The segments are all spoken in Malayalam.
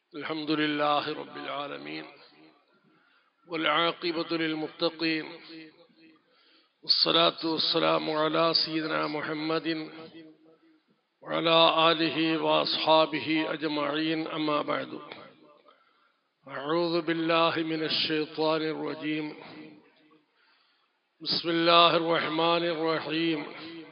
الحمد لله رب العالمين والعاقبة للمتقين والصلاة والسلام على سيدنا محمد وعلى آله وأصحابه أجمعين أما بعد أعوذ بالله من الشيطان الرجيم بسم الله الرحمن الرحيم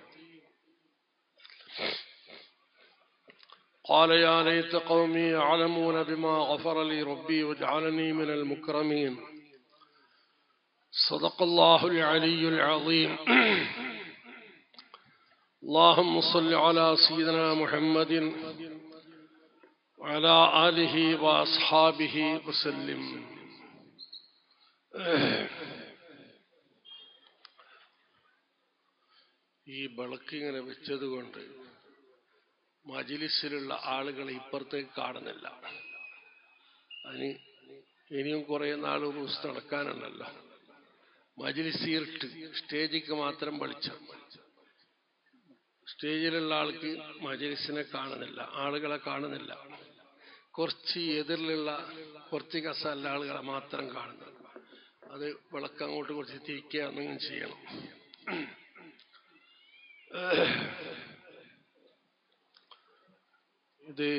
قال يا ليت قومي يعلمون بما غفر لي ربي واجعلني من المكرمين صدق الله العلي العظيم اللهم صل على سيدنا محمد وعلى آله وأصحابه وسلم ഈ വിളക്ക് ഇങ്ങനെ വെച്ചത് കൊണ്ട് മജിലിസിലുള്ള ആളുകളെ ഇപ്പുറത്തേക്ക് കാണുന്നില്ല അതിന് ഇനിയും കുറെ നാൾ റൂസ് നടക്കാനുണ്ടല്ലോ മജിലിസ് ഇരുട്ട് സ്റ്റേജിക്ക് മാത്രം വെളിച്ചം സ്റ്റേജിലുള്ള ആൾക്ക് മജിലിസിനെ കാണുന്നില്ല ആളുകളെ കാണുന്നില്ല കുറച്ച് എതിരിലുള്ള കുറച്ച് കസല്ല ആളുകളെ മാത്രം കാണുന്നത് അത് വിളക്ക് അങ്ങോട്ട് കുറച്ച് തിരിക്കുക എന്തെങ്കിലും ചെയ്യണം ഇത്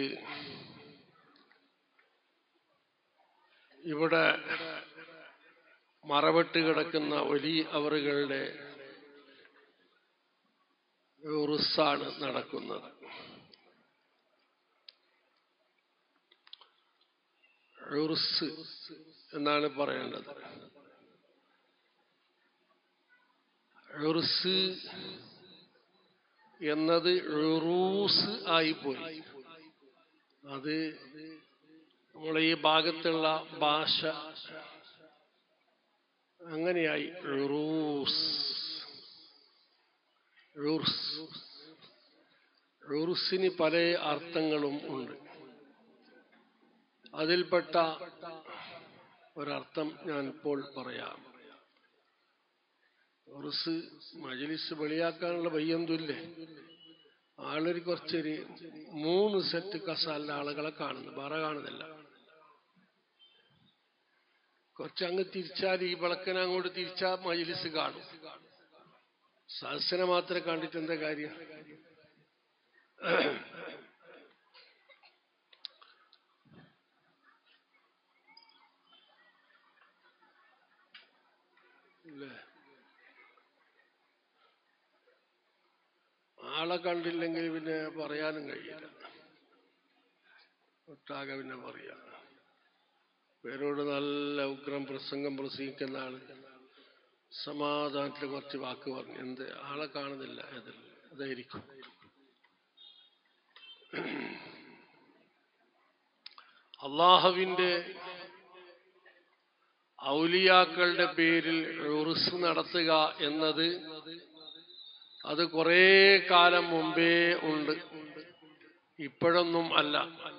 ഇവിടെ മറവിട്ട് കിടക്കുന്ന വലിയ അവറുകളുടെ ഉറുസാണ് നടക്കുന്നത് ഉറുസ് എന്നാണ് പറയേണ്ടത് ഉറുസ് എന്നത് ഉറൂസ് ആയിപ്പോയി അത് നമ്മളെ ഈ ഭാഗത്തുള്ള ഭാഷ അങ്ങനെയായി ഉറൂസ് ഉറുസിന് പല അർത്ഥങ്ങളും ഉണ്ട് അതിൽപ്പെട്ട ഒരർത്ഥം ഞാൻ ഇപ്പോൾ പറയാം ഉറുസ് മജലിസ് വെളിയാക്കാനുള്ള വയ്യന്തുല്ലേ ആളൊരു കുറച്ചൊരു മൂന്ന് സെറ്റ് കസാലിന്റെ ആളുകളെ കാണുന്നു വേറെ കാണുന്നില്ല കുറച്ചങ്ങ് തിരിച്ചാൽ ഈ വിളക്കനെ അങ്ങോട്ട് തിരിച്ചാൽ മജിലിസ് കാണും സദസ്സിനെ മാത്രമേ കണ്ടിട്ട് എന്താ കാര്യം ഇല്ലേ ആളെ കണ്ടില്ലെങ്കിൽ പിന്നെ പറയാനും കഴിയില്ല ഒട്ടാകെ പിന്നെ പറയാം പേരോട് നല്ല ഉഗ്രം പ്രസംഗം പ്രസംഗിക്കുന്ന ആള് സമാധാനത്തിൽ കുറച്ച് വാക്ക് പറഞ്ഞു എന്ത് ആളെ കാണുന്നില്ല അതിൽ അതായിരിക്കും അള്ളാഹുവിന്റെ ഔലിയാക്കളുടെ പേരിൽ ഉറുസ് നടത്തുക എന്നത് അത് കുറേ കാലം മുമ്പേ ഉണ്ട് ഇപ്പോഴൊന്നും അല്ല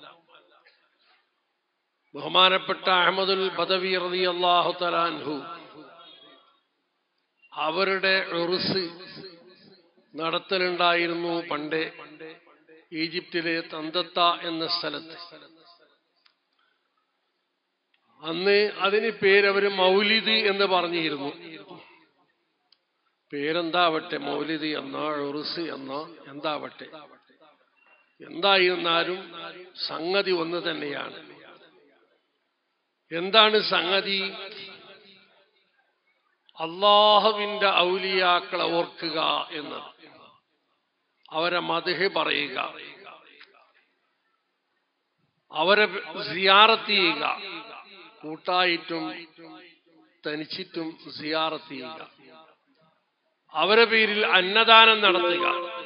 ബഹുമാനപ്പെട്ട അഹമ്മദുൽ ബദവി റതി അള്ളാഹു തലാൻഹു അവരുടെ ഉറുസ് നടത്തലുണ്ടായിരുന്നു പണ്ടേ ഈജിപ്തിലെ തന്തത്ത എന്ന സ്ഥലത്ത് അന്ന് അതിന് പേരവര് മൗലിദ് എന്ന് പറഞ്ഞിരുന്നു പേരെന്താവട്ടെ മൗലിദ് എന്നോ ഉറുസ് എന്നോ എന്താവട്ടെ എന്തായിരുന്നാലും സംഗതി ഒന്ന് തന്നെയാണ് എന്താണ് സംഗതി അള്ളാഹുവിന്റെ ഔലിയാക്കളെ ഓർക്കുക എന്ന് അവരെ മതഹ് പറയുക അവരെ സിയാറത്ത് ചെയ്യുക കൂട്ടായിട്ടും തനിച്ചിട്ടും സിയാറത്ത് ചെയ്യുക അവരെ പേരിൽ അന്നദാനം നടത്തുക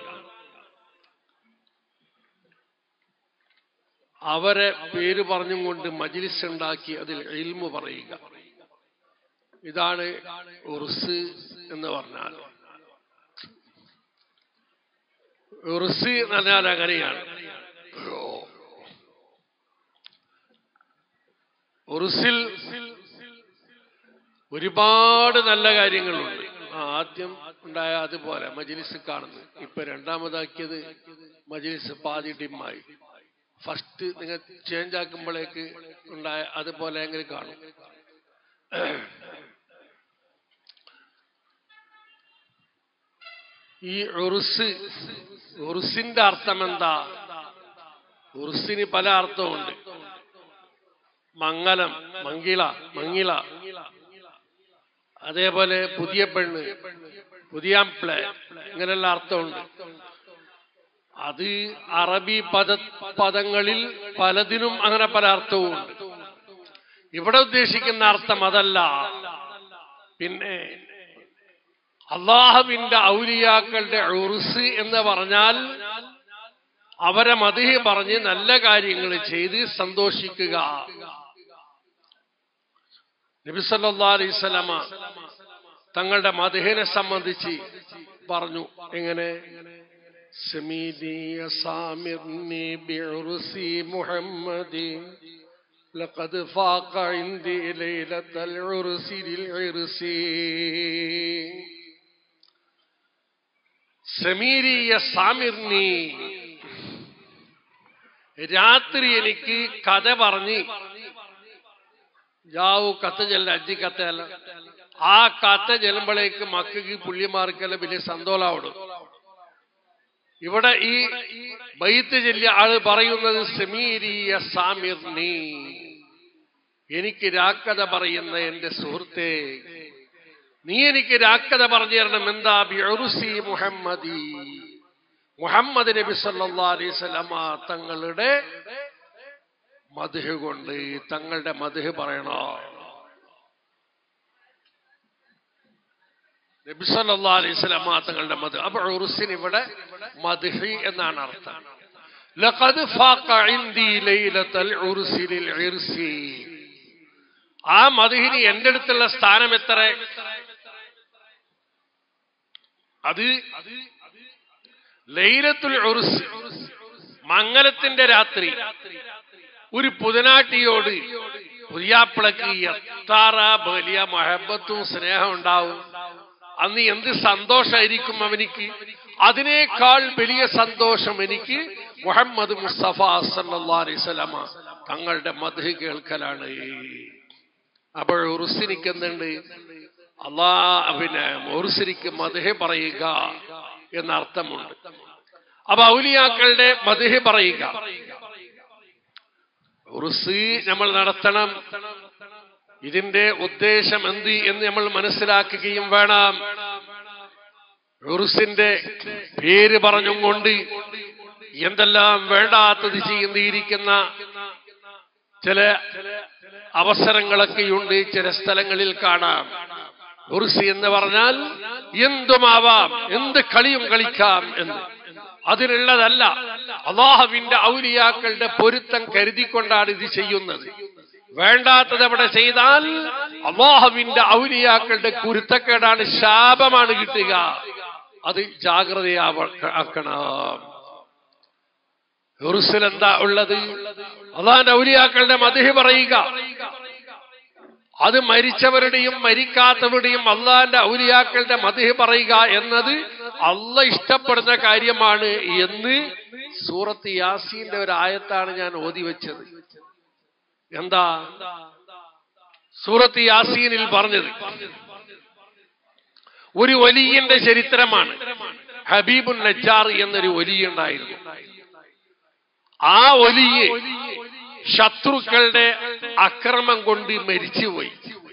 അവരെ പേര് പറഞ്ഞും കൊണ്ട് മജിലിസ് ഉണ്ടാക്കി അതിൽ എൽമു പറയുക ഇതാണ് ഉറുസ് എന്ന് പറഞ്ഞാൽ ഉറുസ് എന്ന് പറഞ്ഞാൽ അങ്ങനെയാണ് ഉറുസിൽ ഒരുപാട് നല്ല കാര്യങ്ങളുണ്ട് ആദ്യം ഉണ്ടായ അതുപോലെ മജിലിസ് കാണുന്നു ഇപ്പൊ രണ്ടാമതാക്കിയത് മജിലിസ് പാതി ഡിമ്മായി ഫസ്റ്റ് നിങ്ങൾ ചേഞ്ച് ആക്കുമ്പോഴേക്ക് ഉണ്ടായ അതുപോലെ എങ്ങനെ കാണും ഈ ഉറുസ് ഉറുസിന്റെ അർത്ഥം എന്താ ഉറുസിന് പല അർത്ഥമുണ്ട് മംഗലം മങ്കിള മങ്ങിള അതേപോലെ പുതിയ പെണ്ണ് പുതിയ പ്ലേ ഇങ്ങനെയുള്ള അർത്ഥമുണ്ട് അത് അറബി പദ പദങ്ങളിൽ പലതിനും അങ്ങനെ പല അർത്ഥവുമുണ്ട് ഇവിടെ ഉദ്ദേശിക്കുന്ന അർത്ഥം അതല്ല പിന്നെ അള്ളാഹുവിന്റെ ഔലിയാക്കളുടെ ഉറുസ് എന്ന് പറഞ്ഞാൽ അവരെ മതിഹ് പറഞ്ഞ് നല്ല കാര്യങ്ങൾ ചെയ്ത് സന്തോഷിക്കുക നബിസല്ലാ അലൈവലമ തങ്ങളുടെ മതിഹിനെ സംബന്ധിച്ച് പറഞ്ഞു എങ്ങനെ سميني صامرني بعرسي محمد لقد فاق عندي ليلة العرس للعرس സമീരിയ സാമിർനി രാത്രി എനിക്ക് കഥ പറഞ്ഞ് ജാവു കത്ത് ചെല്ല അജ്ജി കത്തല്ല ആ കഥ ചെല്ലുമ്പോഴേക്ക് മക്കൾക്ക് പുള്ളിമാർക്കെല്ലാം വലിയ സന്തോഷാവിടും ഇവിടെ ഈ ബൈത്ത് ചെല്ലിയ ആള് പറയുന്നത് സമീരിയ സാമിർനി എനിക്ക് രാക്കഥ പറയുന്ന എന്റെ സുഹൃത്തെ നീ എനിക്ക് രാക്കഥ പറഞ്ഞു തരണം എന്താ ബിഅറുസി മുഹമ്മദി മുഹമ്മദ് നബി സല്ലാ അലൈവലമ തങ്ങളുടെ മധുഹ് കൊണ്ട് തങ്ങളുടെ മധുഹ് പറയണോ നബി സല്ലാ അലൈഹി സ്വലമ തങ്ങളുടെ മധു അപ്പൊ ഉറുസിന് ഇവിടെ മധുഹി എന്നാണ് അർത്ഥം ലഖദ് ഫാഖ ഇൻദി ലൈലത്തൽ ഉർസി ലിൽ ഇർസി ആ മധുഹിന് എന്റെ അടുത്തുള്ള സ്ഥാനം എത്ര അത് ലൈലത്തുൽ ഉർസ് മംഗലത്തിന്റെ രാത്രി ഒരു പുതനാട്ടിയോട് പുതിയാപ്പിളക്ക് എത്താറ വലിയ മഹബത്തും സ്നേഹം ഉണ്ടാവും അന്ന് എന്ത് സന്തോഷമായിരിക്കും അവനിക്ക് അതിനേക്കാൾ വലിയ സന്തോഷം എനിക്ക് മുഹമ്മദ് മുസ്തഫ സല്ലാ അലൈവലമ തങ്ങളുടെ മധു കേൾക്കലാണ് അപ്പോൾ ഉറുസിനിക്ക് എന്തുണ്ട് അള്ളാ പിന്നെ ഉറുസിനിക്ക് മധു പറയുക എന്ന അർത്ഥമുണ്ട് അപ്പൊ ഔലിയാക്കളുടെ മധു പറയുക ഉറുസ് നമ്മൾ നടത്തണം ഇതിന്റെ ഉദ്ദേശം എന്ത് എന്ന് നമ്മൾ മനസ്സിലാക്കുകയും വേണം ഉറുസിന്റെ പേര് പറഞ്ഞും കൊണ്ട് എന്തെല്ലാം വേണ്ടാത്തത് ചെയ്യുന്നിരിക്കുന്ന ചില അവസരങ്ങളൊക്കെയുണ്ട് ചില സ്ഥലങ്ങളിൽ കാണാം ഉറുസ് എന്ന് പറഞ്ഞാൽ എന്തുമാവാം എന്ത് കളിയും കളിക്കാം എന്ന് അതിനുള്ളതല്ല അള്ളാഹുവിന്റെ ഔലിയാക്കളുടെ പൊരുത്തം കരുതിക്കൊണ്ടാണ് ഇത് ചെയ്യുന്നത് വേണ്ടാത്തത് അവിടെ ചെയ്താൽ അള്ളാഹുവിന്റെ ഔലിയാക്കളുടെ കുരുത്തക്കേടാണ് ശാപമാണ് കിട്ടുക അത് ജാഗ്രതയാക്കണം ഉറുസിൽ എന്താ ഉള്ളത് അള്ളാഹിന്റെ ഔലിയാക്കളുടെ മധു പറയുക അത് മരിച്ചവരുടെയും മരിക്കാത്തവരുടെയും അള്ളാഹിന്റെ ഔലിയാക്കളുടെ മധു പറയുക എന്നത് അല്ല ഇഷ്ടപ്പെടുന്ന കാര്യമാണ് എന്ന് സൂറത്ത് യാസീന്റെ ഒരു ആയത്താണ് ഞാൻ ഓതി വെച്ചത് എന്താ സൂറത്ത് യാസീനിൽ പറഞ്ഞത് ഒരു ഒലിയന്റെ ചരിത്രമാണ് ഹബീബുൻ നജാർ എന്നൊരു ഒലിയുണ്ടായിരുന്നു ആ ഒലിയെ ശത്രുക്കളുടെ അക്രമം കൊണ്ട് മരിച്ചുപോയി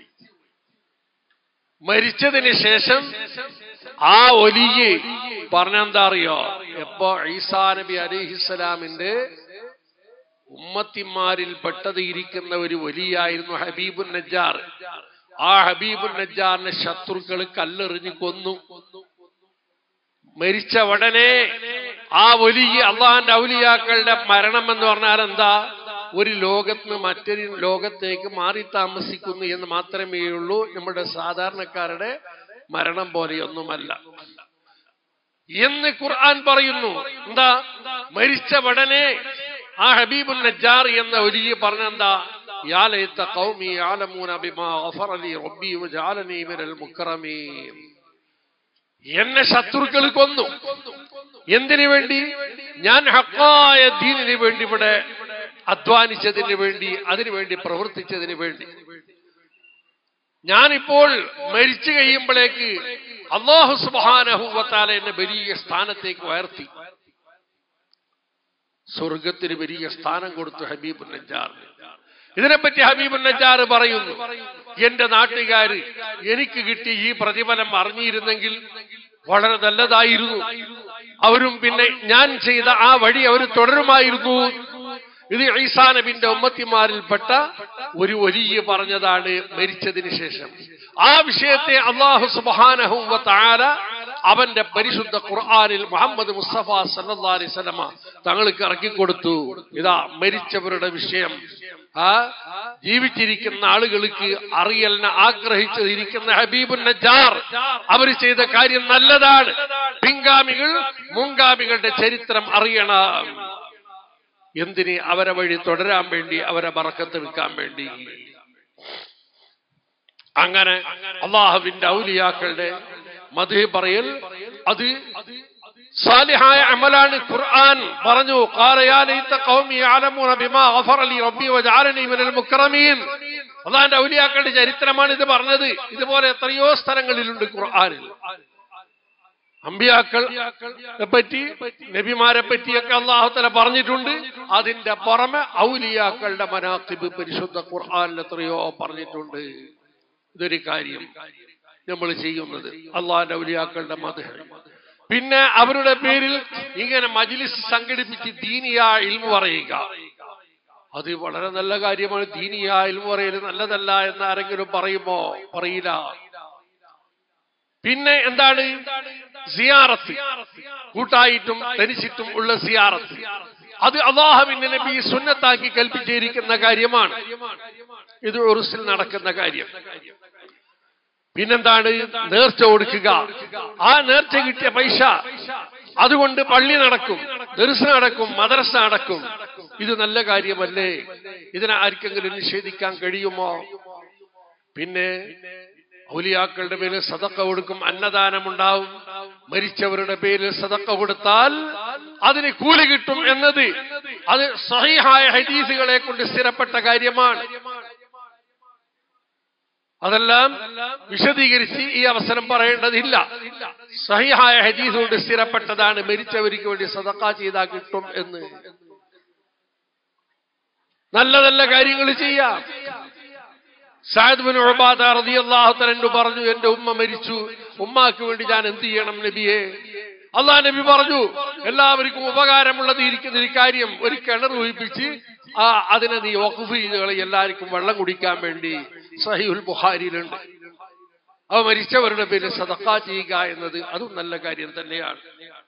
മരിച്ചതിന് ശേഷം ആ ഒലിയെ പറഞ്ഞെന്താ അറിയോ എപ്പോ ഈസാ നബി അലിഹിസ്സലാമിന്റെ ഉമ്മത്തിമാരിൽ പെട്ടത് ഇരിക്കുന്ന ഒരു വലിയായിരുന്നു ഹബീബുൻ നജാർ ആ ഹബീബുൻ നജാറിനെ ശത്രുക്കൾ കല്ലെറിഞ്ഞ് കൊന്നു മരിച്ച ഉടനെ ആ വലിയ അള്ളാഹാന്റെ ഔലിയാക്കളുടെ മരണം എന്ന് പറഞ്ഞാൽ എന്താ ഒരു ലോകത്ത് നിന്ന് മറ്റൊരു ലോകത്തേക്ക് മാറി താമസിക്കുന്നു എന്ന് മാത്രമേ ഉള്ളൂ നമ്മുടെ സാധാരണക്കാരുടെ മരണം പോലെയൊന്നുമല്ല എന്ന് ഖുർആൻ പറയുന്നു എന്താ മരിച്ച ഉടനെ ആ ഹബീബുൽ നജാർ എന്ന ഒലിയെ പറഞ്ഞെന്താ യാ ലൈത്ത ഖൗമി യഅലമൂന ബിമാ ഗഫറ ലി റബ്ബി വജഅലനി മിനൽ മുക്രമീൻ എന്നെ ശത്രുക്കൾ കൊന്നു എന്തിനു വേണ്ടി ഞാൻ ഹക്കായ ദീനിന് വേണ്ടി ഇവിടെ അധ്വാനിച്ചതിന് വേണ്ടി അതിനുവേണ്ടി പ്രവർത്തിച്ചതിന് വേണ്ടി ഞാനിപ്പോൾ മരിച്ചു കഴിയുമ്പോഴേക്ക് അള്ളാഹു സുബാനഹുവത്താല എന്നെ വലിയ സ്ഥാനത്തേക്ക് ഉയർത്തി സ്വർഗത്തിന് വലിയ സ്ഥാനം കൊടുത്തു ഹബീബ് നജാറിന് ഇതിനെപ്പറ്റി ഹബീബ് നജാർ പറയുന്നു എന്റെ നാട്ടുകാര് എനിക്ക് കിട്ടിയ ഈ പ്രതിഫലം അറിഞ്ഞിരുന്നെങ്കിൽ വളരെ നല്ലതായിരുന്നു അവരും പിന്നെ ഞാൻ ചെയ്ത ആ വഴി അവർ തുടരുമായിരുന്നു ഇത് ഈസാ നബിന്റെ ഉമ്മത്തിമാരിൽപ്പെട്ട ഒരു വലിയ പറഞ്ഞതാണ് മരിച്ചതിന് ശേഷം ആ വിഷയത്തെ അള്ളാഹു സുബാനഹുവ താര അവന്റെ പരിശുദ്ധ ഖുർആാനിൽ മുഹമ്മദ് മുസ്തഫ സല്ലാ അലൈഹി സ്വലമ തങ്ങൾക്ക് ഇറക്കിക്കൊടുത്തു ഇതാ മരിച്ചവരുടെ വിഷയം ആ ജീവിച്ചിരിക്കുന്ന ആളുകൾക്ക് അറിയലിനെ ആഗ്രഹിച്ചിരിക്കുന്ന ഹബീബുൻ നജാർ അവർ ചെയ്ത കാര്യം നല്ലതാണ് പിൻഗാമികൾ മുൻഗാമികളുടെ ചരിത്രം അറിയണം എന്തിന് അവരെ വഴി തുടരാൻ വേണ്ടി അവരെ ബറക്കത്തെടുക്കാൻ വേണ്ടി അങ്ങനെ അള്ളാഹുവിന്റെ ഔലിയാക്കളുടെ മധു പറയൽ അത് സാലിഹായ അമലാണ് ഖുർആൻ പറഞ്ഞു അള്ളാന്റെ ഔലിയാക്കളുടെ ചരിത്രമാണ് ഇത് പറഞ്ഞത് ഇതുപോലെ എത്രയോ സ്ഥലങ്ങളിലുണ്ട് ഖുർആനിൽ അമ്പിയാക്കളെ പറ്റി നബിമാരെ പറ്റിയൊക്കെ അള്ളാഹുത്തല പറഞ്ഞിട്ടുണ്ട് അതിന്റെ പുറമെ ഔലിയാക്കളുടെ മനാത്തിബ് പരിശുദ്ധ ഖുർആാനിൽ എത്രയോ പറഞ്ഞിട്ടുണ്ട് ഇതൊരു കാര്യം നമ്മൾ ചെയ്യുന്നത് അള്ളാഹിന്റെ ഔലിയാക്കളുടെ മത പിന്നെ അവരുടെ പേരിൽ ഇങ്ങനെ മജിലിസ് സംഘടിപ്പിച്ച് ദീനിയ ഇൽമു പറയുക അത് വളരെ നല്ല കാര്യമാണ് ദീനിയ ഇൽമു പറയൽ നല്ലതല്ല എന്ന് ആരെങ്കിലും പറയുമോ പറയില്ല പിന്നെ എന്താണ് സിയാറത്ത് കൂട്ടായിട്ടും തനിച്ചിട്ടും ഉള്ള സിയാറത്ത് അത് അള്ളാഹുവിന്റെ നബി സുന്നത്താക്കി കൽപ്പിച്ചിരിക്കുന്ന കാര്യമാണ് ഇത് ഉറുസിൽ നടക്കുന്ന കാര്യം പിന്നെന്താണ് നേർച്ച കൊടുക്കുക ആ നേർച്ച കിട്ടിയ പൈസ അതുകൊണ്ട് പള്ളി നടക്കും ദർശ നടക്കും മദ്രസ നടക്കും ഇത് നല്ല കാര്യമല്ലേ ഇതിനെ ആർക്കെങ്കിലും നിഷേധിക്കാൻ കഴിയുമോ പിന്നെ ഔലിയാക്കളുടെ പേരിൽ സതക്ക കൊടുക്കും അന്നദാനമുണ്ടാവും മരിച്ചവരുടെ പേരിൽ സതക്ക കൊടുത്താൽ അതിന് കൂലി കിട്ടും എന്നത് അത് സഹിഹായ ഹദീസുകളെ കൊണ്ട് സ്ഥിരപ്പെട്ട കാര്യമാണ് അതെല്ലാം വിശദീകരിച്ച് ഈ അവസരം പറയേണ്ടതില്ല സഹിഹായ ഹദീസ് കൊണ്ട് സ്ഥിരപ്പെട്ടതാണ് മരിച്ചവർക്ക് വേണ്ടി സതക്ക ചെയ്താൽ കിട്ടും എന്ന് നല്ല നല്ല കാര്യങ്ങൾ ചെയ്യാം സായദ് ബിൻ ഉബാദ റളിയല്ലാഹു തആല പറഞ്ഞു എന്റെ ഉമ്മ മരിച്ചു ഉമ്മാക്ക് വേണ്ടി ഞാൻ എന്ത് ചെയ്യണം നബിയെ അള്ളാഹ് നബി പറഞ്ഞു എല്ലാവർക്കും ഉപകാരമുള്ളത് ഇരിക്കുന്ന ഒരു കാര്യം ഒരു കിണർ ഒഴിപ്പിച്ച് ആ അതിനെ നീ വഖഫ് ചെയ്ത് കളി എല്ലാവർക്കും വെള്ളം കുടിക്കാൻ വേണ്ടി സഹീഹുൽ ബുഖാരിയിലുണ്ട് അവ മരിച്ചവരുടെ പേര് സദക്ക ചെയ്യുക എന്നത് അതും നല്ല കാര്യം തന്നെയാണ്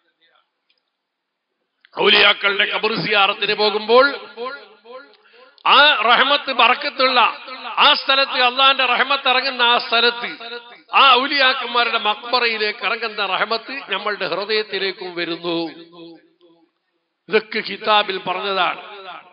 ഔലിയാക്കളുടെ കബർ സിയാറത്തിന് പോകുമ്പോൾ ആ റഹമത്ത് പറക്കത്തുള്ള ആ സ്ഥലത്ത് അള്ളാന്റെ റഹമത്ത് ഇറങ്ങുന്ന ആ സ്ഥലത്ത് ആ ഔലിയാക്കന്മാരുടെ മക്ബറയിലേക്ക് ഇറങ്ങുന്ന റഹമത്ത് നമ്മളുടെ ഹൃദയത്തിലേക്കും വരുന്നു ഇതൊക്കെ കിതാബിൽ പറഞ്ഞതാണ്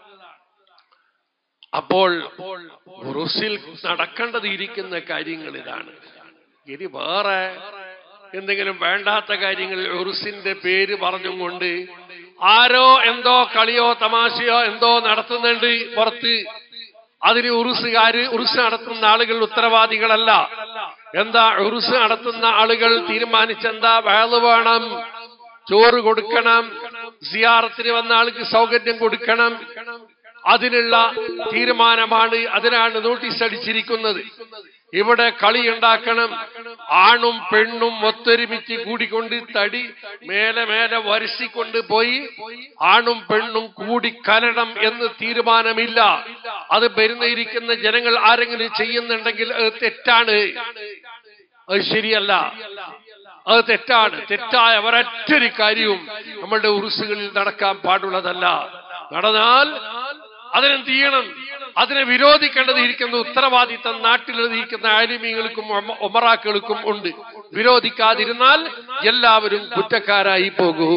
അപ്പോൾ ഉറുസിൽ നടക്കേണ്ടത് ഇരിക്കുന്ന കാര്യങ്ങൾ ഇതാണ് ഇനി വേറെ എന്തെങ്കിലും വേണ്ടാത്ത കാര്യങ്ങൾ ഉറുസിന്റെ പേര് പറഞ്ഞും കൊണ്ട് ആരോ എന്തോ കളിയോ തമാശയോ എന്തോ നടത്തുന്നുണ്ട് പുറത്ത് അതിന് ഉറുസുകാര് ഉറുസ് നടത്തുന്ന ആളുകൾ ഉത്തരവാദികളല്ല എന്താ ഉറുസ് നടത്തുന്ന ആളുകൾ തീരുമാനിച്ചെന്താ വേള് വേണം ചോറ് കൊടുക്കണം സിയാറത്തിന് വന്ന ആൾക്ക് സൗകര്യം കൊടുക്കണം അതിനുള്ള തീരുമാനമാണ് അതിനാണ് നോട്ടീസ് അടിച്ചിരിക്കുന്നത് ഇവിടെ കളി ഉണ്ടാക്കണം ആണും പെണ്ണും ഒത്തൊരുമിച്ച് കൂടിക്കൊണ്ട് തടി മേലെ മേലെ വരസിക്കൊണ്ട് പോയി ആണും പെണ്ണും കൂടി കലണം എന്ന് തീരുമാനമില്ല അത് വരുന്നിരിക്കുന്ന ജനങ്ങൾ ആരെങ്കിലും ചെയ്യുന്നുണ്ടെങ്കിൽ അത് തെറ്റാണ് അത് ശരിയല്ല അത് തെറ്റാണ് തെറ്റായ ഒരൊറ്റൊരു കാര്യവും നമ്മളുടെ ഉറുസുകളിൽ നടക്കാൻ പാടുള്ളതല്ല നടന്നാൽ അതിനെന്ത് ചെയ്യണം അതിനെ വിരോധിക്കേണ്ടത് ഇരിക്കുന്ന ഉത്തരവാദിത്തം നാട്ടിലിരിക്കുന്ന ആലിമീങ്ങൾക്കും ഒമറാക്കൾക്കും ഉണ്ട് വിരോധിക്കാതിരുന്നാൽ എല്ലാവരും കുറ്റക്കാരായി പോകൂ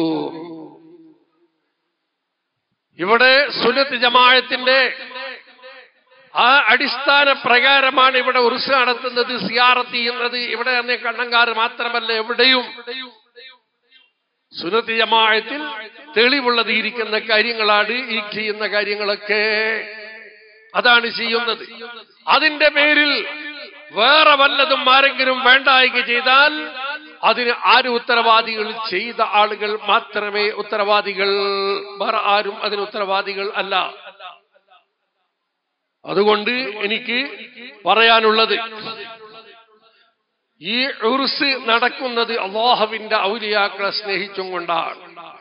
ഇവിടെ സുന്നത്ത് ജമായത്തിന്റെ ആ അടിസ്ഥാന പ്രകാരമാണ് ഇവിടെ ഉറുസ് നടത്തുന്നത് സിയാറത്ത് ചെയ്യുന്നത് ഇവിടെ തന്നെ കണ്ണങ്കാർ മാത്രമല്ല എവിടെയും സുന്നത്ത് ജമായത്തിൽ തെളിവുള്ളത് ഇരിക്കുന്ന കാര്യങ്ങളാണ് ഈ ചെയ്യുന്ന കാര്യങ്ങളൊക്കെ അതാണ് ചെയ്യുന്നത് അതിന്റെ പേരിൽ വേറെ വല്ലതും ആരെങ്കിലും വേണ്ടായിക ചെയ്താൽ അതിന് ആര് ഉത്തരവാദികൾ ചെയ്ത ആളുകൾ മാത്രമേ ഉത്തരവാദികൾ വേറെ ആരും അതിന് ഉത്തരവാദികൾ അല്ല അതുകൊണ്ട് എനിക്ക് പറയാനുള്ളത് ഈ ഉറുസ് നടക്കുന്നത് അള്ളാഹുവിന്റെ ഔലിയാക്കളെ സ്നേഹിച്ചും കൊണ്ടാണ്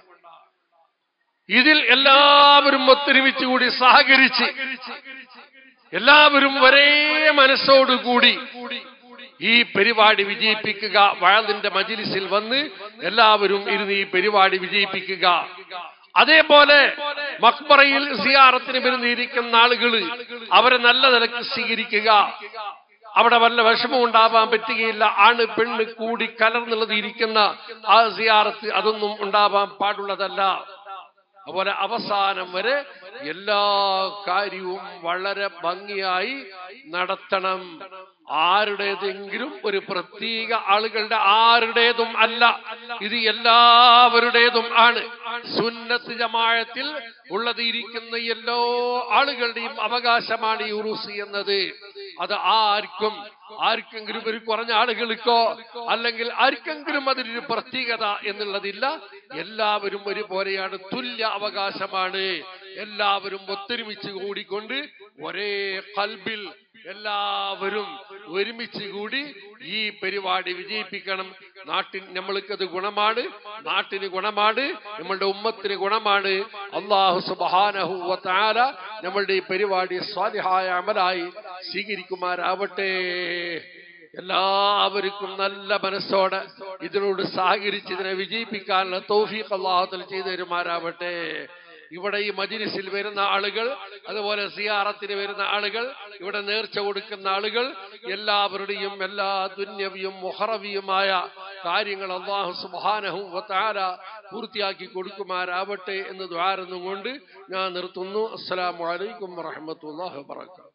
ഇതിൽ എല്ലാവരും ഒത്തൊരുമിച്ചുകൂടി സഹകരിച്ച് എല്ലാവരും ഒരേ മനസ്സോടുകൂടി ഈ പരിപാടി വിജയിപ്പിക്കുക വഴതിന്റെ മജിലിസിൽ വന്ന് എല്ലാവരും ഇരുന്ന് ഈ പരിപാടി വിജയിപ്പിക്കുക അതേപോലെ മക്ബറയിൽ സിയാറത്തിന് വരുന്നിരിക്കുന്ന ആളുകൾ അവരെ നല്ല നിലക്ക് സ്വീകരിക്കുക അവിടെ വല്ല വിഷമം ഉണ്ടാവാൻ പറ്റുകയില്ല ആണ് പെണ്ണ് കൂടി കലർന്നുള്ളത് ഇരിക്കുന്ന ആ സിയാറത്ത് അതൊന്നും ഉണ്ടാവാൻ പാടുള്ളതല്ല അതുപോലെ അവസാനം വരെ എല്ലാ കാര്യവും വളരെ ഭംഗിയായി നടത്തണം ആരുടേതെങ്കിലും ഒരു പ്രത്യേക ആളുകളുടെ ആരുടേതും അല്ല ഇത് എല്ലാവരുടേതും ആണ് സുന്നത്ത് ജമാഴത്തിൽ ഉള്ളത് ഇരിക്കുന്ന എല്ലാ ആളുകളുടെയും അവകാശമാണ് ഈ ഉറൂസ് എന്നത് അത് ആർക്കും ആർക്കെങ്കിലും ഒരു കുറഞ്ഞ ആളുകൾക്കോ അല്ലെങ്കിൽ ആർക്കെങ്കിലും അതിനൊരു പ്രത്യേകത എന്നുള്ളതില്ല എല്ലാവരും ഒരുപോലെയാണ് തുല്യ അവകാശമാണ് എല്ലാവരും ഒത്തൊരുമിച്ച് കൂടിക്കൊണ്ട് ഒരേ കൽബിൽ എല്ലാവരും ഒരുമിച്ച് കൂടി ഈ പരിപാടി വിജയിപ്പിക്കണം നാട്ടിൽ നമ്മൾക്കത് ഗുണമാണ് നാട്ടിന് ഗുണമാണ് നമ്മളുടെ ഉമ്മത്തിന് ഗുണമാണ് അള്ളാഹു സുബാനഹുല നമ്മളുടെ ഈ പരിപാടി സ്വാലിഹായ അമലായി സ്വീകരിക്കുമാരാവട്ടെ എല്ലാവർക്കും നല്ല മനസ്സോടെ ഇതിനോട് സഹകരിച്ച് ഇതിനെ വിജയിപ്പിക്കാനുള്ള തൗഫീഖ് അള്ളാഹുത്തൽ ചെയ്തു തരുമാരാവട്ടെ ഇവിടെ ഈ മജിലിസിൽ വരുന്ന ആളുകൾ അതുപോലെ സിയാറത്തിന് വരുന്ന ആളുകൾ ഇവിടെ നേർച്ച കൊടുക്കുന്ന ആളുകൾ എല്ലാവരുടെയും എല്ലാ ദുന്യവിയും മുഹറവിയുമായ കാര്യങ്ങൾ അള്ളാഹു സുബാനഹും താര പൂർത്തിയാക്കി കൊടുക്കുമാരാവട്ടെ എന്ന് ദ്വാരുന്നുകൊണ്ട് ഞാൻ നിർത്തുന്നു അസ്സലാമലൈക്കും വറഹമത്തല്ലാഹു വാബർക്കാത്തു